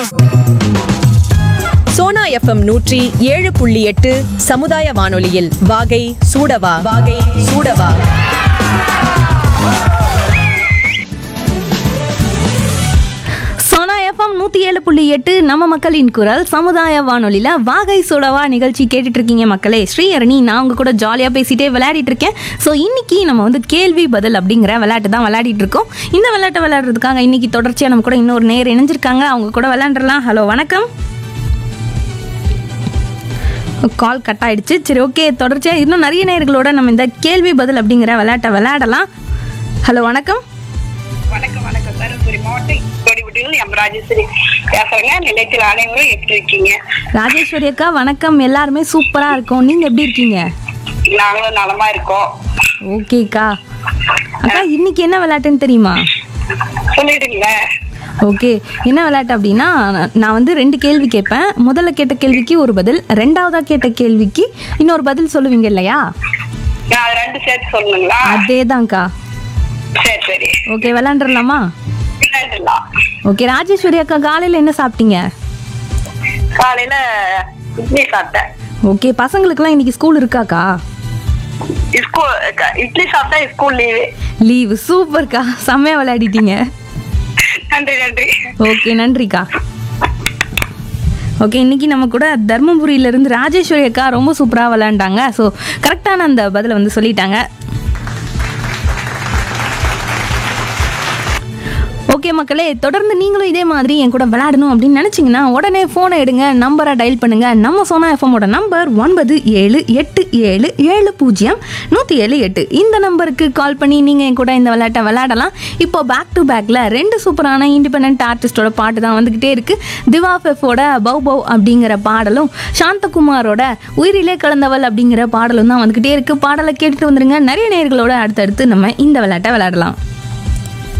Sona FM நூற்றி ஏழு புள்ளி எட்டு சமுதாய வானொலியில் வாகை சூடவா வாகை சூடவா சோனா எஃப்எம் நூற்றி ஏழு புள்ளி எட்டு நம்ம மக்களின் குரல் சமுதாய வானொலியில் வாகை சுடவா நிகழ்ச்சி கேட்டுட்டு இருக்கீங்க மக்களே ஸ்ரீஹரணி நான் உங்க கூட ஜாலியாக பேசிட்டே விளையாடிட்டு இருக்கேன் ஸோ இன்னைக்கு நம்ம வந்து கேள்வி பதில் அப்படிங்கிற விளையாட்டு தான் விளையாடிட்டு இருக்கோம் இந்த விளையாட்டை விளையாடுறதுக்காக இன்னைக்கு தொடர்ச்சியாக நம்ம கூட இன்னொரு நேர் இணைஞ்சிருக்காங்க அவங்க கூட விளையாண்டுறலாம் ஹலோ வணக்கம் கால் கட் ஆயிடுச்சு சரி ஓகே தொடர்ச்சியாக இன்னும் நிறைய நேர்களோட நம்ம இந்த கேள்வி பதில் அப்படிங்கிற விளையாட்டை விளையாடலாம் ஹலோ வணக்கம் வணக்கம் வணக்கம் தருமபுரி மாவட்டம் கோடிபுட்டியில் எம் ராஜேஸ்வரி பேசுறேங்க நிலையத்தில் அனைவரும் எப்படி இருக்கீங்க ராஜேஸ்வரி அக்கா வணக்கம் எல்லாருமே சூப்பராக இருக்கும் நீங்கள் எப்படி இருக்கீங்க நாங்களும் நலமா இருக்கோம் ஓகேக்கா அக்கா இன்னைக்கு என்ன விளையாட்டுன்னு தெரியுமா சொல்லிடுங்களேன் ஓகே என்ன விளையாட்டு அப்படின்னா நான் நான் வந்து ரெண்டு கேள்வி கேட்பேன் முதல்ல கேட்ட கேள்விக்கு ஒரு பதில் ரெண்டாவதா கேட்ட கேள்விக்கு இன்னொரு பதில் சொல்லுவீங்க இல்லையா நான் அது ரெண்டு சேர்த்து சொல்லணுங்களா அதேதான்க்கா சரி சரி ஓகே விளையாண்டுடலாமா விளையாண்டுலாம் ஓகே ராஜேஸ்வரி அக்கா காலையில் என்ன சாப்பிட்டீங்க காலையில இட்லி சாப்பிட்டேன் ஓகே பசங்களுக்குலாம் இன்னைக்கு ஸ்கூல் இருக்காக்கா ஸ்கூல் இட்லி சாப்பிட்டா ஸ்கூல் லீவு லீவு சூப்பர்க்கா செம்மையா விளையாடிட்டீங்க நன்றி நன்றி ஓகே நன்றிக்கா ஓகே இன்னைக்கு நம்ம கூட தர்மபுரியில இருந்து ராஜேஸ்வரி அக்கா ரொம்ப சூப்பராக விளையாண்டாங்க ஸோ கரெக்டான அந்த பதிலை வந்து சொல்லிட்டாங்க ஓகே மக்களே தொடர்ந்து நீங்களும் இதே மாதிரி என் கூட விளையாடணும் அப்படின்னு நினச்சிங்கன்னா உடனே ஃபோனை எடுங்க நம்பரை டயல் பண்ணுங்க நம்ம சோனா எஃப்எம்மோட நம்பர் ஒன்பது ஏழு எட்டு ஏழு ஏழு பூஜ்ஜியம் நூற்றி ஏழு எட்டு இந்த நம்பருக்கு கால் பண்ணி நீங்கள் என் கூட இந்த விளையாட்டை விளையாடலாம் இப்போ பேக் டு பேக்கில் ரெண்டு சூப்பரான இண்டிபெண்ட் ஆர்டிஸ்டோட பாட்டு தான் வந்துக்கிட்டே இருக்கு திவா ஃபெஃபோட பவ் பவ் அப்படிங்கிற பாடலும் சாந்தகுமாரோட உயிரிலே கலந்தவள் அப்படிங்கிற பாடலும் தான் வந்துக்கிட்டே இருக்கு பாடலை கேட்டுட்டு வந்துருங்க நிறைய நேர்களோட அடுத்தடுத்து நம்ம இந்த விளையாட்டை விளையாடலாம்